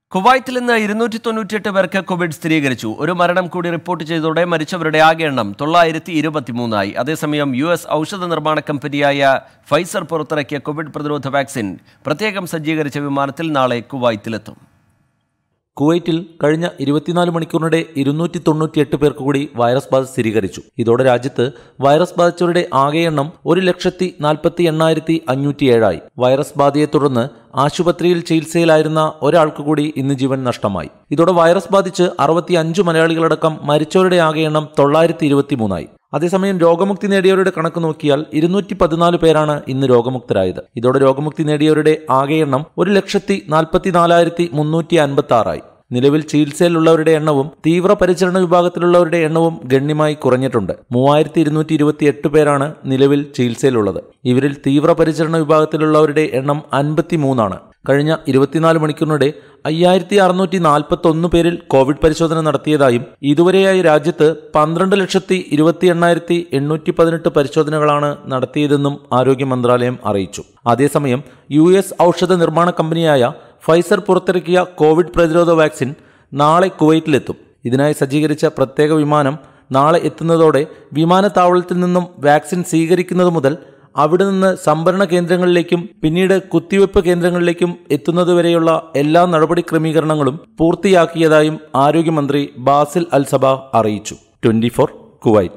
കുവൈത്തിൽ ഇന്ന് ഇരുന്നൂറ്റി തൊണ്ണൂറ്റിയെട്ട് പേർക്ക് കോവിഡ് സ്ഥിരീകരിച്ചു ഒരു മരണം കൂടി റിപ്പോർട്ട് ചെയ്തതോടെ മരിച്ചവരുടെ ആകെ എണ്ണം തൊള്ളായിരത്തി ഇരുപത്തിമൂന്നായി അതേസമയം യു എസ് ഔഷധ നിർമ്മാണ കമ്പനിയായ ഫൈസർ പുറത്തിറക്കിയ കോവിഡ് പ്രതിരോധ വാക്സിൻ പ്രത്യേകം സജ്ജീകരിച്ച വിമാനത്തിൽ നാളെ കുവൈത്തിലെത്തും കുവൈറ്റിൽ കഴിഞ്ഞ ഇരുപത്തിനാല് മണിക്കൂറിനിടെ ഇരുന്നൂറ്റി തൊണ്ണൂറ്റിയെട്ട് പേർക്ക് കൂടി വൈറസ് ബാധ സ്ഥിരീകരിച്ചു ഇതോടെ രാജ്യത്ത് വൈറസ് ബാധിച്ചവരുടെ ആകെ എണ്ണം ഒരു ലക്ഷത്തി നാൽപ്പത്തി എണ്ണായിരത്തി അഞ്ഞൂറ്റി ഏഴായി വൈറസ് ബാധയെ തുടർന്ന് ആശുപത്രിയിൽ ചികിത്സയിലായിരുന്ന ഒരാൾക്ക് കൂടി ഇന്ന് ജീവൻ നഷ്ടമായി ഇതോടെ വൈറസ് ബാധിച്ച് അറുപത്തി അഞ്ച് മലയാളികളടക്കം മരിച്ചവരുടെ ആകെ എണ്ണം തൊള്ളായിരത്തി ഇരുപത്തിമൂന്നായി അതേസമയം രോഗമുക്തി നേടിയവരുടെ കണക്ക് നോക്കിയാൽ ഇരുന്നൂറ്റി പതിനാല് പേരാണ് ഇന്ന് രോഗമുക്തരായത് ഇതോടെ രോഗമുക്തി നേടിയവരുടെ ആകെ എണ്ണം ഒരു ലക്ഷത്തി നാൽപ്പത്തിനാലായിരത്തി മുന്നൂറ്റി അൻപത്തി ആറായി നിലവിൽ ചികിത്സയിലുള്ളവരുടെ എണ്ണവും തീവ്രപരിചരണ വിഭാഗത്തിലുള്ളവരുടെ എണ്ണവും ഗണ്യമായി കുറഞ്ഞിട്ടുണ്ട് മൂവായിരത്തി ഇരുന്നൂറ്റി ഇരുപത്തി എട്ട് പേരാണ് നിലവിൽ ചികിത്സയിലുള്ളത് ഇവരിൽ തീവ്രപരിചരണ വിഭാഗത്തിലുള്ളവരുടെ എണ്ണം അൻപത്തി മൂന്നാണ് കഴിഞ്ഞ ഇരുപത്തിനാല് മണിക്കൂറിനിടെ അയ്യായിരത്തി അറുന്നൂറ്റി നാൽപ്പത്തി ഒന്ന് പേരിൽ കോവിഡ് പരിശോധന നടത്തിയതായും ഇതുവരെയായി രാജ്യത്ത് പന്ത്രണ്ട് ലക്ഷത്തി ഇരുപത്തി എണ്ണായിരത്തി എണ്ണൂറ്റി പതിനെട്ട് പരിശോധനകളാണ് നടത്തിയതെന്നും ആരോഗ്യ മന്ത്രാലയം അറിയിച്ചു അതേസമയം യു എസ് ഔഷധ നിർമ്മാണ കമ്പനിയായ ഫൈസർ പുറത്തിറക്കിയ കോവിഡ് പ്രതിരോധ വാക്സിൻ നാളെ കുവൈറ്റിലെത്തും ഇതിനായി സജ്ജീകരിച്ച പ്രത്യേക വിമാനം നാളെ എത്തുന്നതോടെ വിമാനത്താവളത്തിൽ നിന്നും വാക്സിൻ സ്വീകരിക്കുന്നത് മുതൽ അവിടെ നിന്ന് സംഭരണ കേന്ദ്രങ്ങളിലേക്കും പിന്നീട് കുത്തിവയ്പ്പ് കേന്ദ്രങ്ങളിലേക്കും എത്തുന്നതുവരെയുള്ള എല്ലാ നടപടി ക്രമീകരണങ്ങളും പൂർത്തിയാക്കിയതായും ആരോഗ്യമന്ത്രി ബാസിൽ അൽസബ അറിയിച്ചു twenty four Kuwait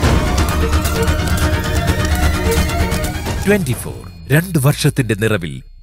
twenty four രണ്ട് വർഷത്തിന്റെ നിറവിൽ